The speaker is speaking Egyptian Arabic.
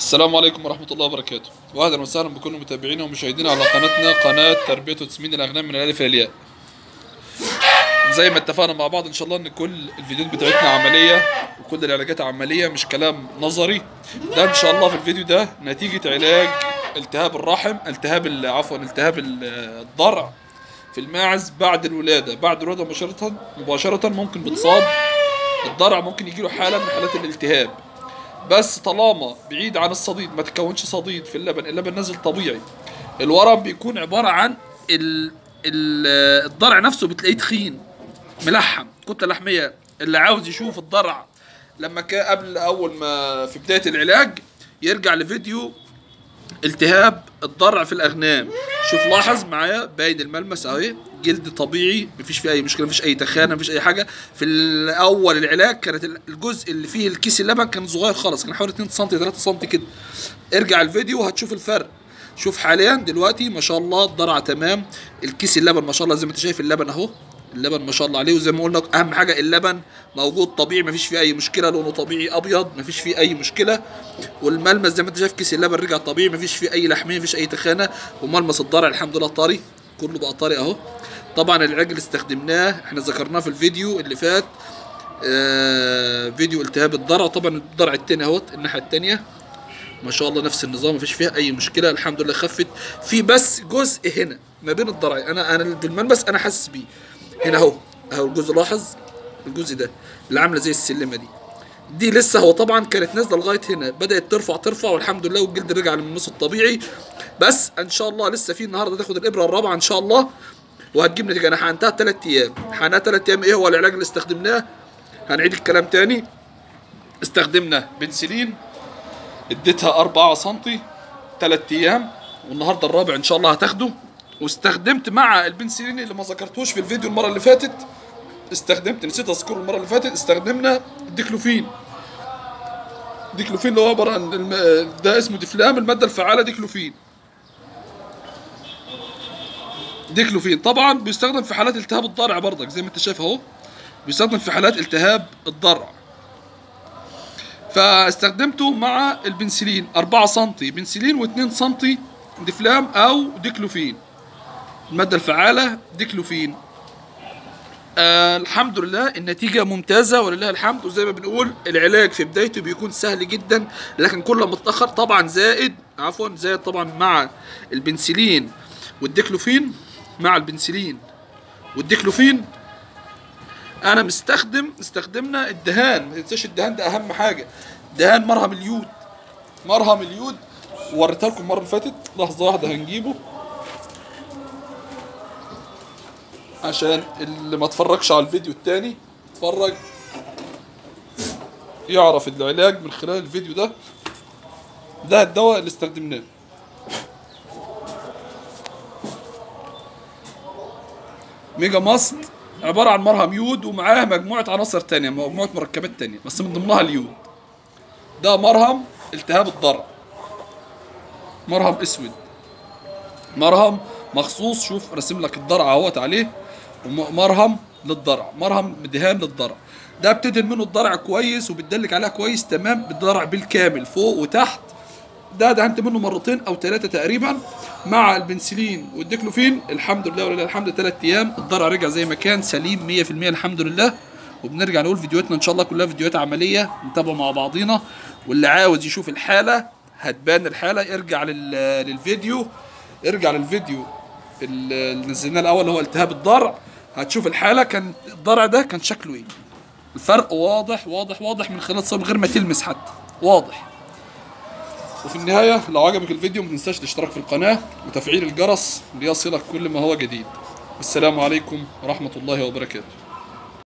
السلام عليكم ورحمة الله وبركاته وأهلا وسهلا بكل متابعينا ومشاهدينا على قناتنا قناة تربية وتسمين الأغنام من الألف إلى الياء زي ما اتفقنا مع بعض إن شاء الله إن كل الفيديوهات بتاعتنا عملية وكل العلاجات عملية مش كلام نظري ده إن شاء الله في الفيديو ده نتيجة علاج التهاب الرحم التهاب ال- عفوا التهاب ال- الضرع في الماعز بعد الولادة بعد الولادة مباشرة مباشرة ممكن بتصاب الضرع ممكن يجيله حالة من حالات الالتهاب بس طالما بعيد عن الصديد ما تكونش صديد في اللبن اللبن نازل طبيعي الورم بيكون عبارة عن ال... ال... الضرع نفسه بتلاقيه تخين ملحم كتلة لحمية اللي عاوز يشوف الضرع لما كان قبل أول ما في بداية العلاج يرجع لفيديو التهاب الضرع في الاغنام شوف لاحظ معايا باين الملمس اهي جلد طبيعي مفيش فيه اي مشكله مفيش اي تخانه مفيش اي حاجه في الاول العلاج كانت الجزء اللي فيه الكيس اللبن كان صغير خالص كان حوالي 2 سم 3 سم كده ارجع الفيديو وهتشوف الفرق شوف حاليا دلوقتي ما شاء الله الضرع تمام الكيس اللبن ما شاء الله زي ما انت شايف اللبن اهو اللبن ما شاء الله عليه وزي ما قلنا اهم حاجه اللبن موجود طبيعي مفيش فيه اي مشكله لونه طبيعي ابيض مفيش فيه اي مشكله والملمس زي ما انت شايف كيس اللبن رجع طبيعي مفيش فيه اي لحميه مفيش اي تخانه وملمس الضرع الحمد لله طري كله بقى طري اهو طبعا العلاج اللي استخدمناه احنا ذكرناه في الفيديو اللي فات آه فيديو التهاب الضرع طبعا الضرع التاني اهوت الناحيه التانيه ما شاء الله نفس النظام مفيش فيها اي مشكله الحمد لله خفت في بس جزء هنا ما بين الضرعين انا انا بالملمس انا حاسس بيه هنا اهو اهو الجزء لاحظ الجزء ده اللي عامله زي السلمه دي دي لسه هو طبعا كانت نازله لغايه هنا بدات ترفع ترفع والحمد لله والجلد رجع للمس الطبيعي بس ان شاء الله لسه في النهارده تاخد الابره الرابعه ان شاء الله وهتجيب نتيجه انا حقنتها ثلاث ايام حقنتها ثلاث ايام ايه هو العلاج اللي استخدمناه هنعيد الكلام تاني استخدمنا بنسلين اديتها 4 سم 3 ايام والنهارده الرابع ان شاء الله هتاخده واستخدمت مع البنسلين اللي ما ذكرتوش في الفيديو المره اللي فاتت استخدمت نسيت اذكره المره اللي فاتت استخدمنا الديكلوفين ديكلوفين اللي هو عباره عن الم... ده اسمه ديفلام الماده الفعاله ديكلوفين ديكلوفين طبعا بيستخدم في حالات التهاب الضرع برضك زي ما انت شايف اهو بيستخدم في حالات التهاب الضرع فاستخدمته مع البنسلين 4 سم بنسلين و2 سم ديفلام او ديكلوفين الماده الفعاله ديكلوفين آه الحمد لله النتيجة ممتازة ولله الحمد وزي ما بنقول العلاج في بدايته بيكون سهل جدا لكن كل ما اتأخر طبعا زائد عفوا زائد طبعا مع البنسلين والديكلوفين مع البنسلين والديكلوفين انا مستخدم استخدمنا الدهان ما تنساش الدهان ده اهم حاجة دهان مرهم اليود مرهم اليود وريتها لكم المرة اللي فاتت لحظة واحدة هنجيبه عشان اللي ما اتفرجش على الفيديو التاني اتفرج يعرف العلاج من خلال الفيديو ده ده الدواء اللي استخدمناه ميجا ماست عبارة عن مرهم يود ومعاه مجموعة عناصر تانية مجموعة مركبات تانية بس من ضمنها اليود ده مرهم التهاب الضرع مرهم اسود مرهم مخصوص شوف راسم لك الضرع اهوت عليه ومرهم للضرع مرهم دهان للضرع ده بتدهن منه الضرع كويس وبتدلك عليها كويس تمام بالضرع بالكامل فوق وتحت ده دهنت منه مرتين او ثلاثه تقريبا مع البنسلين والديكلوفين الحمد لله ولله الحمد ثلاث ايام الضرع رجع زي ما كان سليم 100% الحمد لله وبنرجع نقول فيديوهاتنا ان شاء الله كلها فيديوهات عمليه نتابع مع بعضينا واللي عاوز يشوف الحاله هتبان الحاله ارجع لل- للفيديو ارجع للفيديو اللي نزلناه الاول اللي هو التهاب الضرع هتشوف الحاله كان الضرع ده كان شكله ايه الفرق واضح واضح واضح من خلال صور غير ما تلمس حتى واضح وفي النهايه لو عجبك الفيديو ما تنساش الاشتراك في القناه وتفعيل الجرس ليصلك كل ما هو جديد السلام عليكم ورحمه الله وبركاته